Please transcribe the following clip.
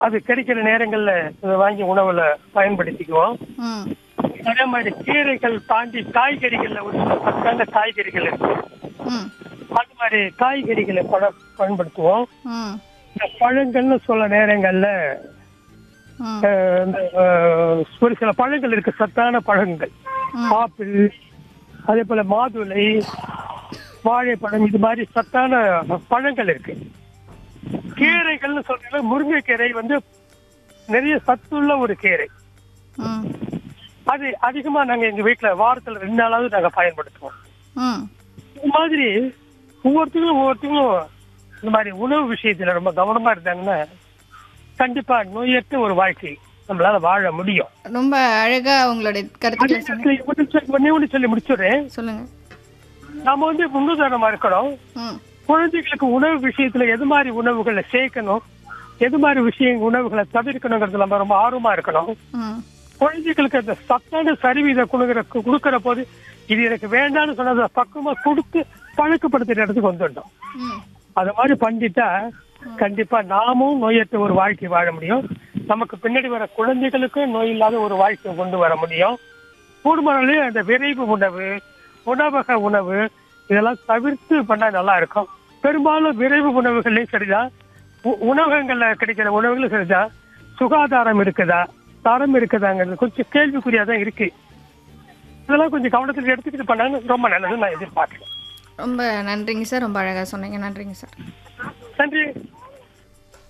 அது கிடைக்கிற நேரங்கள்ல இதை வாங்கி உணவுல பயன்படுத்திக்குவோம் ம் அதே மாதிரி கீரைகள் தாண்டி காய்கறிகள்ல ஒரு சில சத்தான காய்கறிகள் இருக்கு ம் அது மாதிரி காய்கறிகளை பழ- பயன்படுத்துவோம் ம் இந்த பழங்கள்னு சொல்ல நேரங்கள்ல ம் அஹ், இந்த அஹ், ஒரு சில பழங்கள் இருக்கு சத்தான பழங்கள் ம். ஆப்பிள் அதே போல மாதுளை வாழைப்பழம் இது மாதிரி சத்தான பழங்கள் இருக்கு கீரைகள்னு சொல்றதுல முருங்கைக்கீரை வந்து நிறைய சத்துள்ள ஒரு கீரை ம் அது அதிகமா நாங்க எங்க வீட்டுல வாரத்துல ரெண்டு நாளாவது நாங்க பயன்படுத்துவோம் ம் இது மாதிரி ஒவ்வொருத்தங்களும் ஒவ்வொருத்தங்களும் இந்த மாதிரி உணவு விஷயத்துல ரொம்ப கவனமா இருந்தாங்கன்னா கண்டிப்பா நோயற்ற ஒரு வாழ்க்கை நம்மளால வாழ முடியும் ரொம்ப அழகா உங்களுடைய அதே கருத்துக்களை சொன்னீங்க நேரத்துல ஒண்ணு சொல்லி- ஒண்ணே ஒண்ணு சொல்லி முடிச்சுடுறேன் சொல்லுங்க நாம வந்து முன்னுதாரணமா இருக்கணும் ம் குழந்தைகளுக்கு உணவு விஷயத்துல எது மாதிரி உணவுகளை சேர்க்கணும் எது மாதிரி விஷயம் உணவுகளை தவிர்க்கணுங்கிறது நம்ம ரொம்ப ஆர்வமா இருக்கணும் ம் குழந்தைகளுக்கு அந்த சத்தான சரிவித கொடுக்கிற கொடுக்கிற போது இது எனக்கு வேண்டாம்னு சொன்னதை பக்குவமா கொடுத்து பழக்கப்படுத்துற இடத்துக்கு வந்துட்டோம் ம் அது மாதிரி பண்ணிட்டா கண்டிப்பா நாமும் நோயற்ற ஒரு வாழ்க்கை வாழ முடியும் நமக்கு பின்னாடி வர குழந்தைகளுக்கும் நோய் இல்லாத ஒரு வாழ்க்கையை கொண்டு வர முடியும் கூடுமானே அந்த விரைவு உணவு உணவக உணவு இதெல்லாம் தவிர்த்து பண்ணா நல்லா இருக்கும் பெரும்பாலும் விரைவு உணவுகள்லயும் சரிதான் உ- உணவகங்கள்ல கிடைக்கிற உணவுகளும் சரிதான் சுகாதாரம் இருக்குதா தரம் இருக்குதாங்கிறது கொஞ்சம் கேள்விக்குறியா தான் இருக்கு இதெல்லாம் கொஞ்சம் கவனத்தில் எடுத்துக்கிட்டு பண்ணாங்க ரொம்ப நல்லது நான் எதிர்பார்க்கிறேன் ரொம்ப நன்றிங்க சார் ரொம்ப அழகா சொன்னீங்க நன்றிங்க சார் நன்றி